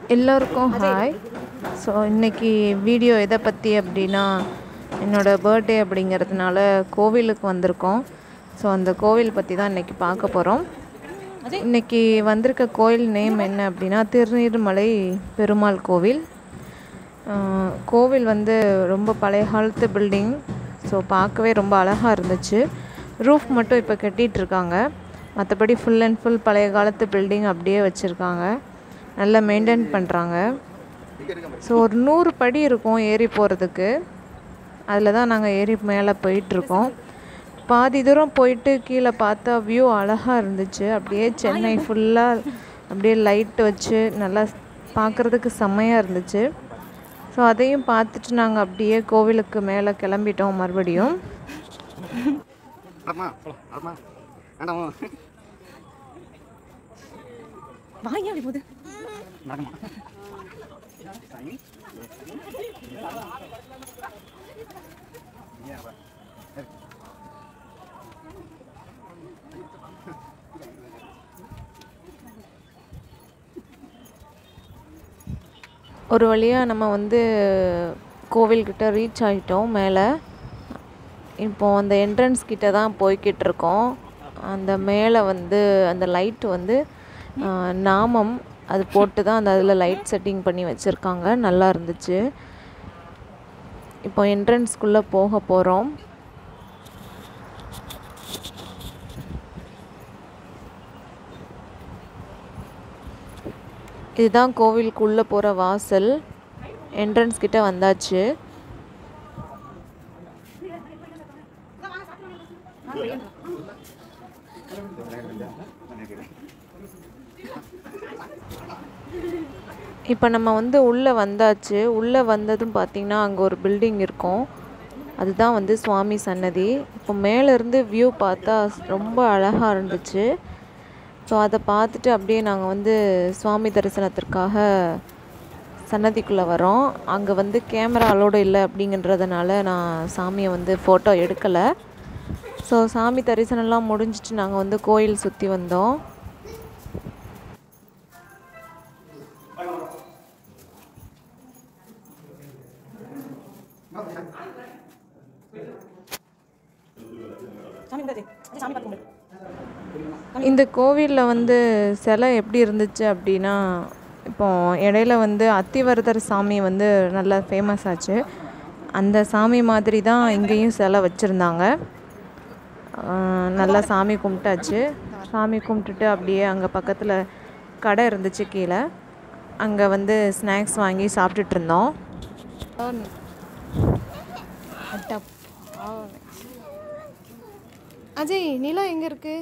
எல்லோருக்கும் hi so இன்றைக்கி video எதை பற்றி அப்படின்னா என்னோடய பர்த்டே அப்படிங்கிறதுனால கோவிலுக்கு வந்திருக்கோம் ஸோ அந்த கோவில் பற்றி தான் இன்றைக்கி பார்க்க போகிறோம் இன்றைக்கி வந்திருக்க கோயில் நேம் என்ன அப்படின்னா திருநீர்மலை பெருமாள் கோவில் ஆஹ் கோவில் வந்து ரொம்ப பழைய காலத்து பில்டிங் ஸோ பார்க்கவே ரொம்ப அழகாக இருந்துச்சு ரூஃப் மட்டும் இப்போ கட்டிகிட்டு இருக்காங்க மற்றபடி ஃபுல் அண்ட் ஃபுல் பழைய காலத்து பில்டிங் அப்படியே வச்சுருக்காங்க நல்லா மெயின்டைன் பண்ணுறாங்க ஸோ ஒரு நூறு படி இருக்கும் ஏறி போகிறதுக்கு அதில் தான் நாங்கள் ஏறி மேலே போயிட்டுருக்கோம் பாதி தூரம் போயிட்டு கீழே பார்த்தா வியூ அழகாக இருந்துச்சு அப்படியே சென்னை ஃபுல்லாக அப்படியே லைட் வச்சு நல்லா பார்க்குறதுக்கு செம்மையாக இருந்துச்சு ஸோ அதையும் பார்த்துட்டு நாங்கள் அப்படியே கோவிலுக்கு மேலே கிளம்பிட்டோம் மறுபடியும் அம்மா அம்மா வேண்டாமா வாங்க அப்படி போகுது நடக்குமா ஒரு வழியாக நம்ம வந்து கோவில்கிட்ட ரீச் ஆகிட்டோம் மேலே இப்போ அந்த என்ட்ரன்ஸ் கிட்ட தான் போய்கிட்டு இருக்கோம் அந்த மேலே வந்து அந்த லைட் வந்து ஆஹ், நாமம் அது போட்டு தான் அந்த அதில் லைட் செட்டிங் பண்ணி வச்சுருக்காங்க நல்லா இருந்துச்சு இப்போ என்ட்ரன்ஸ்குள்ளே போக போகிறோம் இதுதான் கோவிலுக்குள்ளே போகிற வாசல் என்ட்ரன்ஸ் கிட்ட வந்தாச்சு இப்போ நம்ம வந்து உள்ளே வந்தாச்சு உள்ளே வந்ததும் பார்த்திங்கன்னா அங்கே ஒரு பில்டிங் இருக்கும் அதுதான் வந்து சுவாமி சன்னதி இப்போ மேலேருந்து வியூ பார்த்தா ரொம்ப அழகாக இருந்துச்சு ஸோ அதை பார்த்துட்டு அப்படியே நாங்கள் வந்து சுவாமி தரிசனத்திற்காக சன்னதிக்குள்ளே வரோம் அங்கே வந்து கேமரா அலோடு இல்லை அப்படிங்கன்றதுனால நான் சாமியை வந்து ஃபோட்டோ எடுக்கலை ஸோ சாமி தரிசனம்லாம் முடிஞ்சிட்டு நாங்கள் வந்து கோயில் சுற்றி வந்தோம் சாமி கும்பிடாதே அது சாமி பார்த்து கும்பிடு இந்த கோவிலில் வந்து சிலை எப்படி இருந்துச்சு அப்படின்னா இப்போ இடையில வந்து அத்திவரதர் சாமி வந்து நல்லா ஃபேமஸ் ஆச்சு அந்த சாமி மாதிரி தான் இங்கேயும் சிலை வச்சுருந்தாங்க நல்லா சாமி கும்பிட்டாச்சு சாமி கும்பிட்டுட்டு அப்படியே அங்கே பக்கத்தில் கடை இருந்துச்சு கீழே அங்கே வந்து ஸ்நாக்ஸ் வாங்கி சாப்பிட்டுட்டு இருந்தோம் அஜய் நிலா எங்கே இருக்கு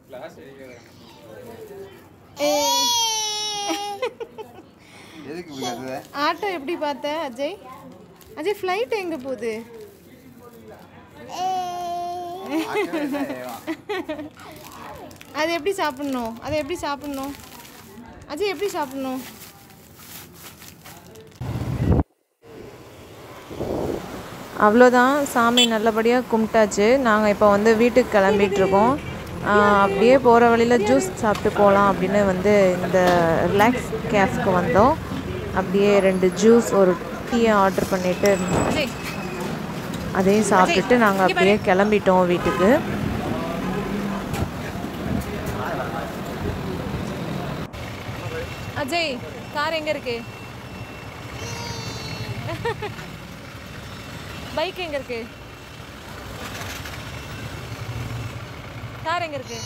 எதுக்கு இப்படி கத்துத? ஆட்டோ எப்படி பார்த்த அஜய் அஜய் ஃப்ளைட் எங்கே போகுது ஆக்கவே இல்லை, ஏவா. அது எப்படி சாப்பிட்ணும் அதை எப்படி சாப்பிட்ணும் அஜய் எப்படி சாப்பிட்ணும் அவ்வளோதான் சாமி நல்லபடியாக கும்பிட்டாச்சு நாங்கள் இப்போ வந்து வீட்டுக்கு கிளம்பிட்டு இருக்கோம் ஆஹ் அப்படியே போகிற வழியில் ஜூஸ் சாப்பிட்டு போகலாம் அப்படின்னு வந்து இந்த ரிலாக்ஸ் கேஃப்க்கு வந்தோம் அப்படியே ரெண்டு ஜூஸ் ஒரு டீயை ஆர்டர் பண்ணிவிட்டு அதையும் சாப்பிட்டுட்டு நாங்கள் அப்படியே கிளம்பிட்டோம் வீட்டுக்கு அஜய் கார் எங்கே இருக்கு பைக் எங்கே இருக்கு கார் எங்கே இருக்கு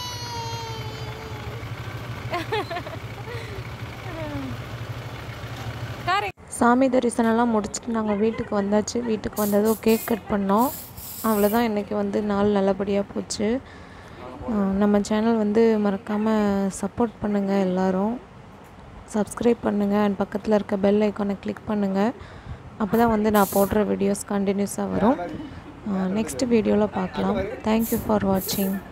கார் சாமி தரிசனம்லாம் முடிச்சுட்டு நாங்கள் வீட்டுக்கு வந்தாச்சு வீட்டுக்கு வந்ததும் கேக் கட் பண்ணோம் அவ்வளோதான் இன்றைக்கி வந்து நாள் நல்லபடியாக போச்சு அஹ் நம்ம சேனல் வந்து மறக்காமல் சப்போர்ட் பண்ணுங்கள் எல்லாரும் சப்ஸ்கிரைப் பண்ணுங்கள் அண்ட் பக்கத்தில் இருக்க பெல் ஐக்கானை கிளிக் பண்ணுங்கள் அப்போ தான் வந்து நான் போடுற வீடியோஸ் கண்டினியூஸாக வரும் நெக்ஸ்ட் வீடியோவில் பார்க்கலாம் தேங்க்யூ ஃபார் வாட்சிங்